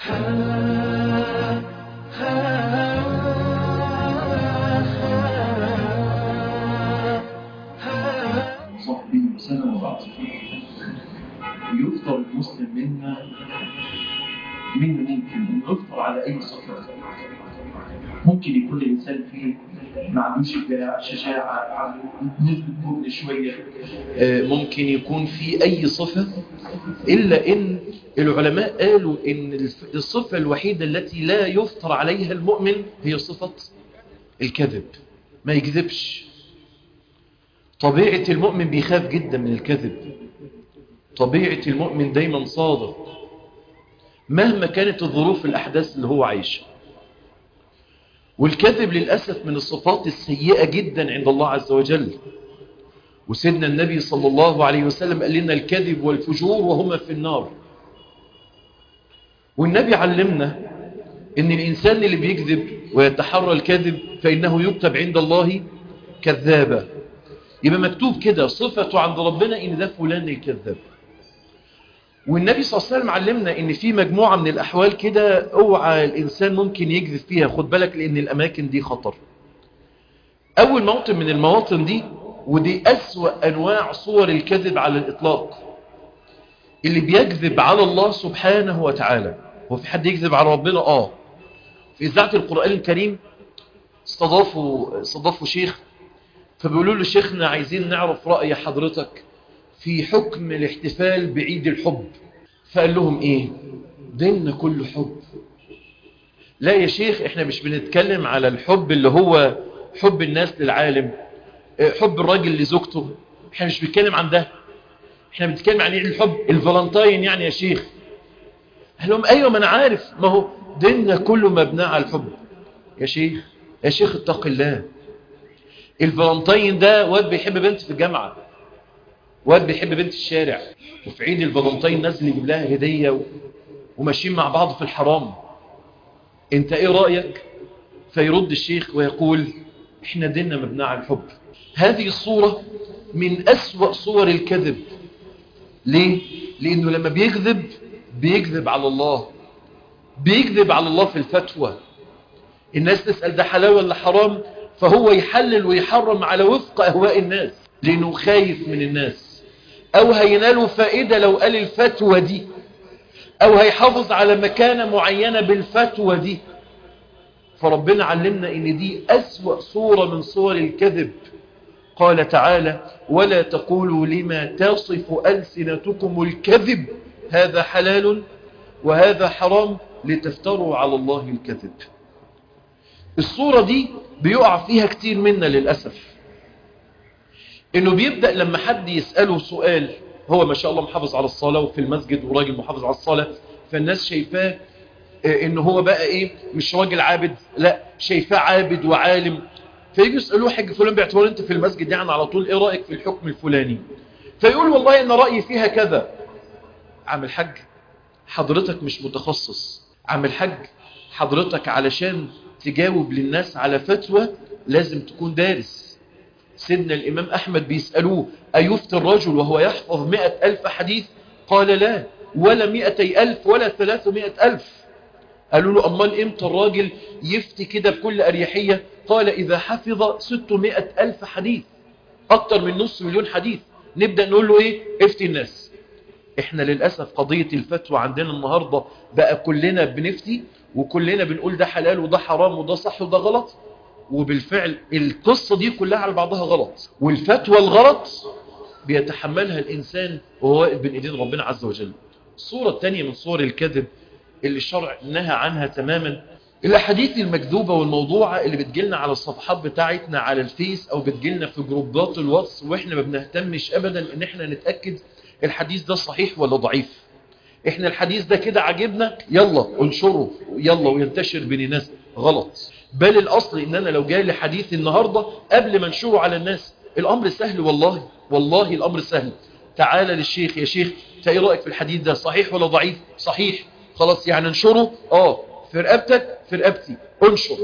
صحبه وسلم وبعض يفطر المسلم منا منا ممكن انه يفطر على اي صفه ممكن يكون الانسان فيه ما عندوش شجاعه شجاعه عنده نسبه جبن شويه آه، ممكن يكون في اي صفه الا ان العلماء قالوا ان الف- الصفه الوحيده التي لا يفطر عليها المؤمن هي صفه الكذب ما يكذبش طبيعة المؤمن بيخاف جدا من الكذب طبيعة المؤمن دايما صادق مهما كانت الظروف الأحداث اللي هو عايشها والكذب للأسف من الصفات السيئة جدا عند الله عز وجل وسيدنا النبي صلى الله عليه وسلم قال لنا الكذب والفجور وهما في النار والنبي علمنا ان الإنسان اللي بيكذب ويتحرى الكذب فإنه يكتب عند الله كذابا يبقى مكتوب كده صفته عند ربنا ان ده فلان الكذاب والنبي صلى الله عليه وسلم علمنا ان في مجموعة من الاحوال كده اوعى الانسان ممكن يكذب فيها خد بالك لان الاماكن دي خطر اول موطن من المواطن دي ودي اسوأ انواع صور الكذب على الاطلاق اللي بيكذب على الله سبحانه وتعالى هو في حد يكذب على ربنا اه في اذاعه القرآن الكريم استضافوا استضافوا شيخ فبيقولوا له شيخنا عايزين نعرف رأي حضرتك في حكم الاحتفال بعيد الحب فقال لهم ايه ديننا كله حب لا يا شيخ احنا مش بنتكلم على الحب اللي هو حب الناس للعالم اه، حب الراجل لزوجته احنا مش بنتكلم عن ده احنا بنتكلم عن عيد الحب الفالنتاين يعني يا شيخ قال لهم ايوه ما انا عارف ما هو ديننا كله مبني على الحب يا شيخ يا شيخ اتق الله الفالنتين ده واد بيحب بنت في الجامعة واد بيحب بنت في الشارع وفي عيد الفالنتين نازل يجيب لها هدية و... وماشيين مع بعض في الحرام انت ايه رأيك فيرد الشيخ ويقول احنا ديننا مبنى على الحب هذه الصورة من أسوأ صور الكذب ليه؟ لأنه لما بيكذب بيكذب على الله بيكذب على الله في الفتوى الناس تسأل ده حلال ولا حرام فهو يحلل ويحرم على وفق أهواء الناس لأنه خايف من الناس أو هيناله فائدة لو قال الفتوى دي أو هيحافظ على مكانة معينة بالفتوى دي فربنا علمنا ان دي أسوأ صورة من صور الكذب قال تعالى ولا تقولوا لما تصف ألسنتكم الكذب هذا حلال وهذا حرام لتفتروا على الله الكذب الصورة دي بيقع فيها كتير منا للأسف انه بيبدأ لما حد يسأله سؤال هو ما شاء الله محافظ على الصلاة وفي المسجد وراجل محافظ على الصلاة فالناس شايفاه آه، ان هو بقى ايه مش راجل عابد لا شايفاه عابد وعالم فيجي يسألوه حاج فلان باعتبار انت في المسجد يعني على طول ايه رأيك في الحكم الفلاني فيقول والله ان رأيي فيها كذا عم الحاج حضرتك مش متخصص عم الحاج حضرتك علشان تجاوب للناس على فتوى لازم تكون دارس سيدنا الإمام أحمد بيسألوه أيفتي الرجل وهو يحفظ مئة ألف حديث قال لا ولا مئتي ألف ولا ثلاثمائة ألف قالوا له أمال إمتى الراجل يفتي كده بكل أريحية قال إذا حفظ ستمائة ألف حديث أكتر من نص مليون حديث نبدأ نقول له إيه افتي الناس احنا للأسف قضية الفتوى عندنا النهاردة بقى كلنا بنفتي وكلنا بنقول ده حلال وده حرام وده صح وده غلط وبالفعل القصة دي كلها على بعضها غلط والفتوى الغلط بيتحملها الإنسان وهو واقف بين إيدين ربنا عز وجل الصورة الثانية من صور الكذب اللي الشرع نهى عنها تماما الأحاديث المكذوبة والموضوعة اللي بتجيلنا على الصفحات بتاعتنا على الفيس أو بتجيلنا في جروبات الواتس وإحنا ما بنهتمش أبدا إن إحنا نتأكد الحديث ده صحيح ولا ضعيف إحنا الحديث ده كده عجبنا يلا انشره يلا وينتشر بين الناس غلط بل الأصل إن أنا لو جاي لي حديث النهاردة قبل ما انشره على الناس الأمر سهل والله والله الأمر سهل تعال للشيخ يا شيخ انت ايه رأيك في الحديث ده صحيح ولا ضعيف صحيح خلاص يعني انشره اه في رقبتك في رقبتي انشر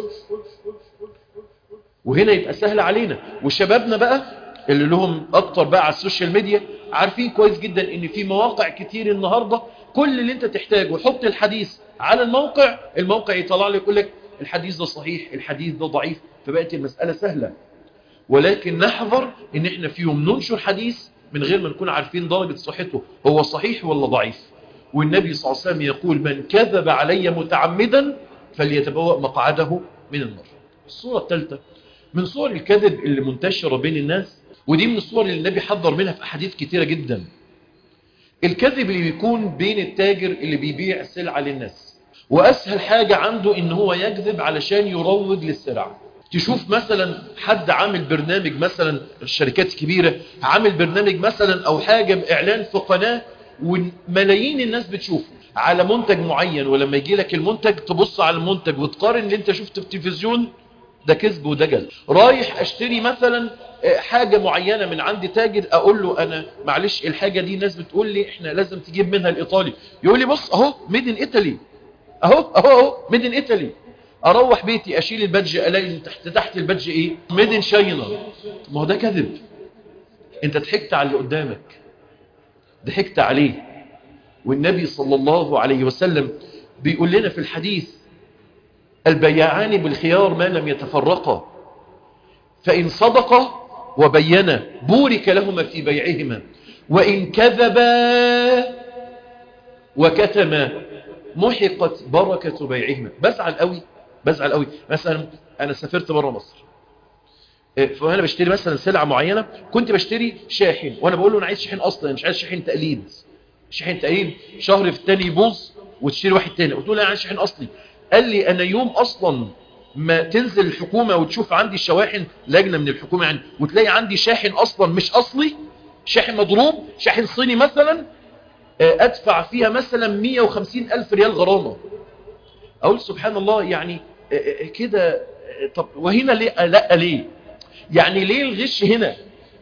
وهنا يبقى سهل علينا وشبابنا بقى اللي لهم اكتر بقى على السوشيال ميديا عارفين كويس جدا ان في مواقع كتير النهاردة كل اللي انت تحتاجه حط الحديث على الموقع الموقع يطلع لك يقول لك الحديث ده صحيح الحديث ده ضعيف فبقت المسألة سهلة ولكن نحذر ان احنا في يوم ننشر حديث من غير ما نكون عارفين درجة صحته هو صحيح ولا ضعيف والنبي صلى الله عليه وسلم يقول من كذب علي متعمدا فليتبوأ مقعده من النار الصورة الثالثة من صور الكذب اللي منتشرة بين الناس ودي من الصور اللي النبي حذر منها في أحاديث كتيرة جدا الكذب اللي بيكون بين التاجر اللي بيبيع سلعة للناس وأسهل حاجة عنده إن هو يكذب علشان يروج للسلع تشوف مثلا حد عامل برنامج مثلا الشركات الكبيرة عامل برنامج مثلا أو حاجة إعلان في قناة وملايين الناس بتشوفه على منتج معين ولما يجي لك المنتج تبص على المنتج وتقارن اللي انت شفته في التلفزيون ده كذب ودجل رايح اشتري مثلا حاجة معينة من عند تاجر اقول له انا معلش الحاجة دي ناس بتقول لي احنا لازم تجيب منها الايطالي يقول لي بص اهو ميد ان ايطالي اهو اهو اهو ميد ان ايطالي اروح بيتي اشيل البادج الاقي تحت تحت البادج ايه ميد ان شاينا ما هو ده كذب انت ضحكت على اللي قدامك ضحكت عليه والنبي صلى الله عليه وسلم بيقول لنا في الحديث البياعان بالخيار ما لم يتفرقا فإن صدقا وبينا بورك لهما في بيعهما وإن كذبا وكتما محقت بركة بيعهما بزعل قوي بزعل قوي مثلا أنا سافرت بره مصر فأنا بشتري مثلا سلعة معينة كنت بشتري شاحن وأنا بقول له أنا عايز شاحن أصلا مش عايز شاحن تقليد شاحن تقليد شهر في التاني يبوظ وتشتري واحد تاني قلت له لا أنا عايز شاحن أصلي قال لي أنا يوم أصلا ما تنزل الحكومة وتشوف عندي الشواحن لجنة من الحكومة يعني وتلاقي عندي شاحن أصلا مش أصلي شاحن مضروب شاحن صيني مثلا أدفع فيها مثلا 150 ألف ريال غرامة أقول سبحان الله يعني كده طب وهنا ليه لا ليه يعني ليه الغش هنا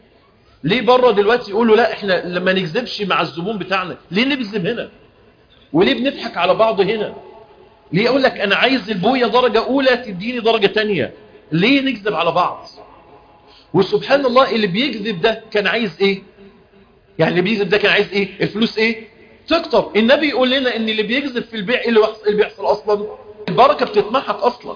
ليه بره دلوقتي يقولوا لا احنا لما نكذبش مع الزبون بتاعنا ليه نكذب هنا وليه بنضحك على بعض هنا ليه يقول لك انا عايز البوية درجة اولى تديني درجة تانية ليه نكذب على بعض وسبحان الله اللي بيكذب ده كان عايز ايه يعني اللي بيكذب ده كان عايز ايه الفلوس ايه تكتر النبي يقول لنا ان اللي بيكذب في البيع اللي بيحصل, اللي بيحصل اصلا البركة بتتمحق اصلا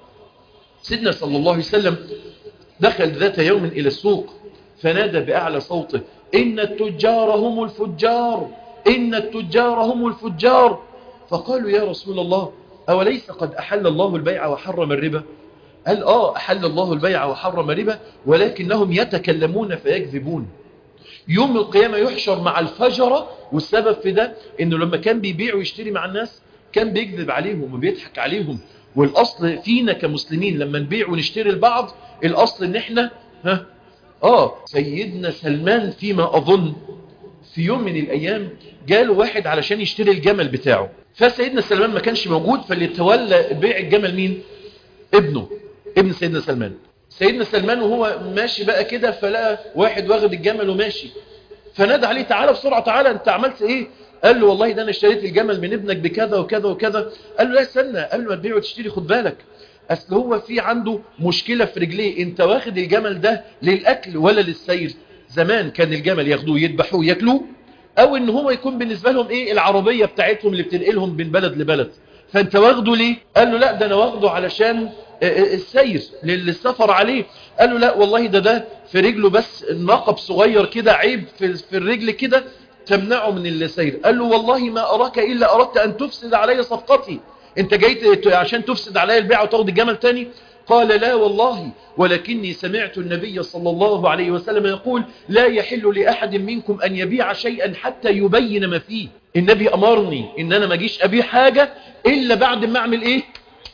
سيدنا صلى الله عليه وسلم دخل ذات يوم الى السوق فنادى باعلى صوته ان التجار هم الفجار ان التجار هم الفجار فقالوا يا رسول الله أوليس قد أحل الله البيع وحرم الربا قال آه أحل الله البيع وحرم الربا ولكنهم يتكلمون فيكذبون يوم القيامة يحشر مع الفجرة والسبب في ده إنه لما كان بيبيع ويشتري مع الناس كان بيكذب عليهم وبيضحك عليهم والأصل فينا كمسلمين لما نبيع ونشتري البعض الأصل إن إحنا ها آه سيدنا سلمان فيما أظن في يوم من الأيام جاله واحد علشان يشتري الجمل بتاعه فسيدنا سلمان ما كانش موجود فاللي تولى بيع الجمل مين ابنه ابن سيدنا سلمان سيدنا سلمان وهو ماشي بقى كده فلقى واحد واخد الجمل وماشي فنادى عليه تعالى بسرعة تعالى انت عملت ايه قال له والله ده انا اشتريت الجمل من ابنك بكذا وكذا وكذا قال له لا استنى قال له ما تبيع وتشتري خد بالك اصل هو في عنده مشكلة في رجليه انت واخد الجمل ده للاكل ولا للسير زمان كان الجمل ياخدوه يذبحوه ياكلوه او ان هو يكون بالنسبة لهم ايه العربية بتاعتهم اللي بتنقلهم من بلد لبلد فانت واخده ليه قال له لا ده انا واخده علشان السير للسفر عليه قال له لا والله ده ده في رجله بس نقب صغير كده عيب في, في الرجل كده تمنعه من السير قال له والله ما أراك إلا أردت أن تفسد علي صفقتي انت جيت عشان تفسد علي البيع وتاخد الجمل تاني قال لا والله ولكني سمعت النبي صلى الله عليه وسلم يقول لا يحل لأحد منكم أن يبيع شيئا حتى يبين ما فيه النبي أمرني إن أنا ما جيش أبيع حاجة إلا بعد ما أعمل إيه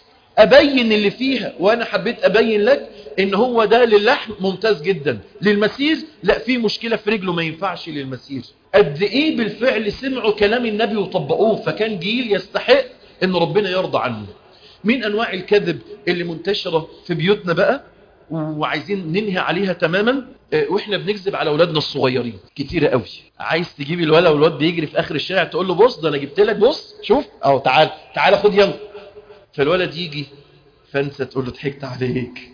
أبين اللي فيها وأنا حبيت أبين لك إن هو ده للحم ممتاز جدا للمسير لا في مشكلة في رجله ما ينفعش للمسير قد إيه بالفعل سمعوا كلام النبي وطبقوه فكان جيل يستحق إن ربنا يرضى عنه من أنواع الكذب اللي منتشرة في بيوتنا بقى وعايزين ننهي عليها تماما واحنا بنكذب على اولادنا الصغيرين كتيرة قوي عايز تجيب الولد والواد بيجري في اخر الشارع تقول له بص ده انا جبت لك بص شوف اهو تعال تعال خد يلا فالولد يجي فانت تقول له ضحكت عليك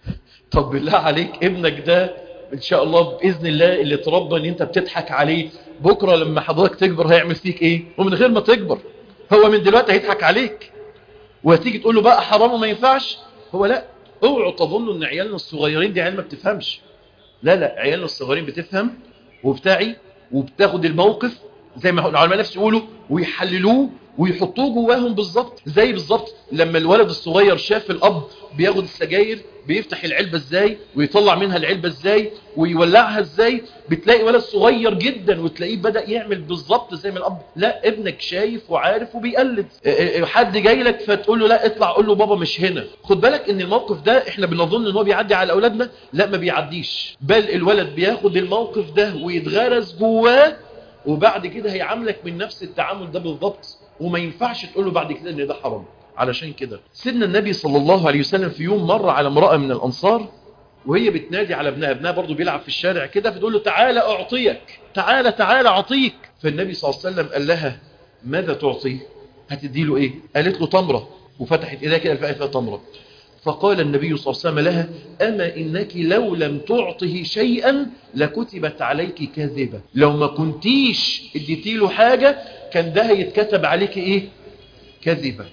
طب بالله عليك ابنك ده ان شاء الله باذن الله اللي تربى ان انت بتضحك عليه بكرة لما حضرتك تكبر هيعمل فيك ايه ومن غير ما تكبر هو من دلوقتي هيضحك عليك وهتيجي تقول له بقى حرام وما ينفعش هو لا اوعوا تظنوا ان عيالنا الصغيرين دي عيال ما بتفهمش لا لا عيالنا الصغيرين بتفهم وبتعي وبتاخد الموقف زي ما العلماء نفسه يقولوا ويحللوه ويحطوه جواهم بالظبط زي بالظبط لما الولد الصغير شاف الاب بياخد السجاير بيفتح العلبة ازاي ويطلع منها العلبة ازاي ويولعها ازاي بتلاقي ولد صغير جدا وتلاقيه بدأ يعمل بالظبط زي ما الاب لا ابنك شايف وعارف وبيقلد اه اه حد جاي لك فتقول له لا اطلع قول له بابا مش هنا خد بالك ان الموقف ده احنا بنظن ان هو بيعدي على اولادنا لا ما بيعديش بل الولد بياخد الموقف ده ويتغرس جواه وبعد كده هيعاملك من نفس التعامل ده بالظبط وما ينفعش تقول له بعد كده ان ده حرام علشان كده سيدنا النبي صلى الله عليه وسلم في يوم مر على امرأة من الأنصار وهي بتنادي على ابنها ابنها برضو بيلعب في الشارع كده فتقول له تعالى أعطيك تعالى تعالى أعطيك فالنبي صلى الله عليه وسلم قال لها ماذا تعطيه هتدي له ايه قالت له تمرة وفتحت ايديها كده لقت فيها تمرة فقال النبي صلى الله عليه وسلم لها أما إنك لو لم تعطه شيئا لكتبت عليك كاذبة لو ما كنتيش اديتي له حاجة كان ده هيتكتب عليك ايه كذبة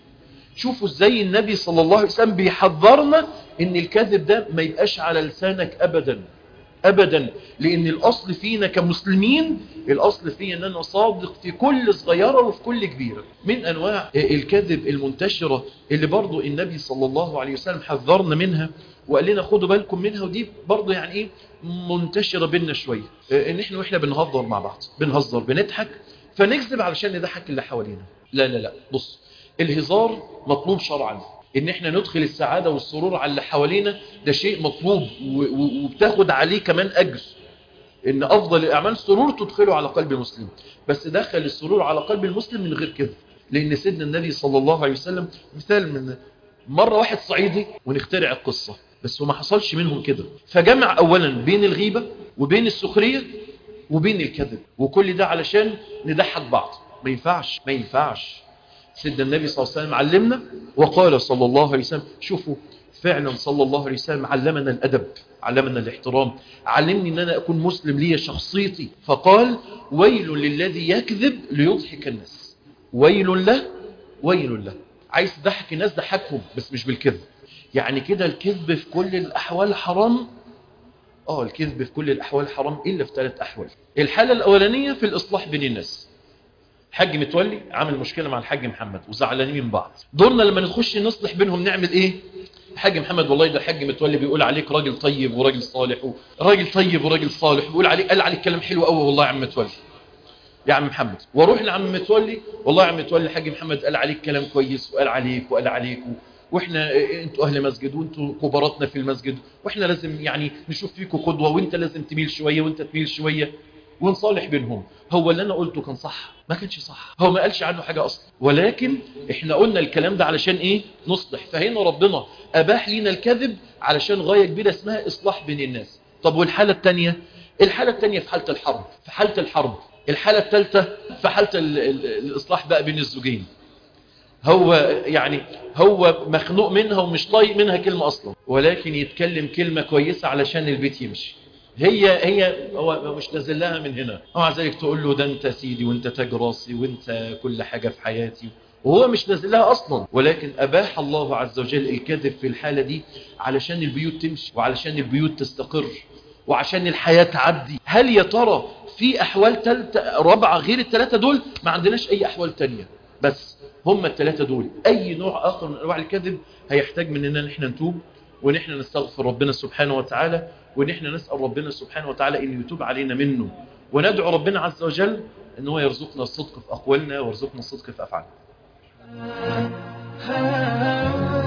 شوفوا ازاي النبي صلى الله عليه وسلم بيحذرنا ان الكذب ده ما يبقاش على لسانك ابدا ابدا لان الاصل فينا كمسلمين الاصل فينا ان انا صادق في كل صغيرة وفي كل كبيرة من انواع الكذب المنتشرة اللي برضو النبي صلى الله عليه وسلم حذرنا منها وقال لنا خدوا بالكم منها ودي برضو يعني ايه منتشرة بينا شوية ان احنا واحنا بنهزر مع بعض بنهزر بنضحك فنكذب علشان نضحك اللي حوالينا لا لا لا بص الهزار مطلوب شرعا ان احنا ندخل السعادة والسرور على اللي حوالينا ده شيء مطلوب وبتاخد عليه كمان اجر ان افضل الاعمال سرور تدخله على قلب المسلم بس دخل السرور على قلب المسلم من غير كذب لان سيدنا النبي صلى الله عليه وسلم مثال من مرة واحد صعيدي ونخترع القصة بس هو ما حصلش منهم كده فجمع اولا بين الغيبة وبين السخرية وبين الكذب وكل ده علشان نضحك بعض ما ينفعش ما ينفعش سيدنا النبي صلى الله عليه وسلم علمنا وقال صلى الله عليه وسلم شوفوا فعلا صلى الله عليه وسلم علمنا الأدب علمنا الاحترام علمني ان انا اكون مسلم لي شخصيتي فقال ويل للذي يكذب ليضحك الناس ويل له ويل له عايز تضحك الناس ضحكهم بس مش بالكذب يعني كده الكذب في كل الاحوال حرام اه الكذب في كل الاحوال حرام الا في ثلاث احوال الحالة الاولانية في الاصلاح بين الناس حاج متولي عامل مشكلة مع الحاج محمد وزعلانين من بعض دورنا لما نخش نصلح بينهم نعمل ايه الحاج محمد والله ده الحاج متولي بيقول عليك راجل طيب وراجل صالح راجل طيب وراجل صالح بيقول عليك قال عليك كلام حلو قوي والله يا عم متولي يا عم محمد واروح لعم متولي والله يا عم متولي الحاج محمد قال عليك كلام كويس وقال عليك وقال عليك واحنا انتوا اهل مسجد وانتوا كباراتنا في المسجد واحنا لازم يعني نشوف فيكم قدوه وانت لازم تميل شويه وانت تميل شويه ونصالح بينهم هو اللي انا قلته كان صح ما كانش صح هو ما قالش عنه حاجة اصلا ولكن احنا قلنا الكلام ده علشان ايه نصلح فهنا ربنا اباح لنا الكذب علشان غاية كبيرة اسمها اصلاح بين الناس طب والحالة التانية الحالة التانية في حالة الحرب في حالة الحرب الحالة الثالثة في حالة ال ال الاصلاح بقى بين الزوجين هو يعني هو مخنوق منها ومش طايق منها كلمة اصلا ولكن يتكلم كلمة كويسة علشان البيت يمشي هي هي هو مش نازل لها من هنا ومع ذلك تقول له ده انت سيدي وانت تاج راسي وانت كل حاجة في حياتي وهو مش نازل لها اصلا ولكن اباح الله عز وجل الكذب في الحالة دي علشان البيوت تمشي وعلشان البيوت تستقر وعشان الحياة تعدي هل يا ترى في احوال تالتة رابعة غير الثلاثة دول ما عندناش اي احوال تانية بس هم الثلاثة دول اي نوع اخر من انواع الكذب هيحتاج مننا ان احنا نتوب وان احنا نستغفر ربنا سبحانه وتعالى وان احنا نسأل ربنا سبحانه وتعالى ان يتوب علينا منه وندعو ربنا عز وجل ان هو يرزقنا الصدق في اقوالنا ويرزقنا الصدق في افعالنا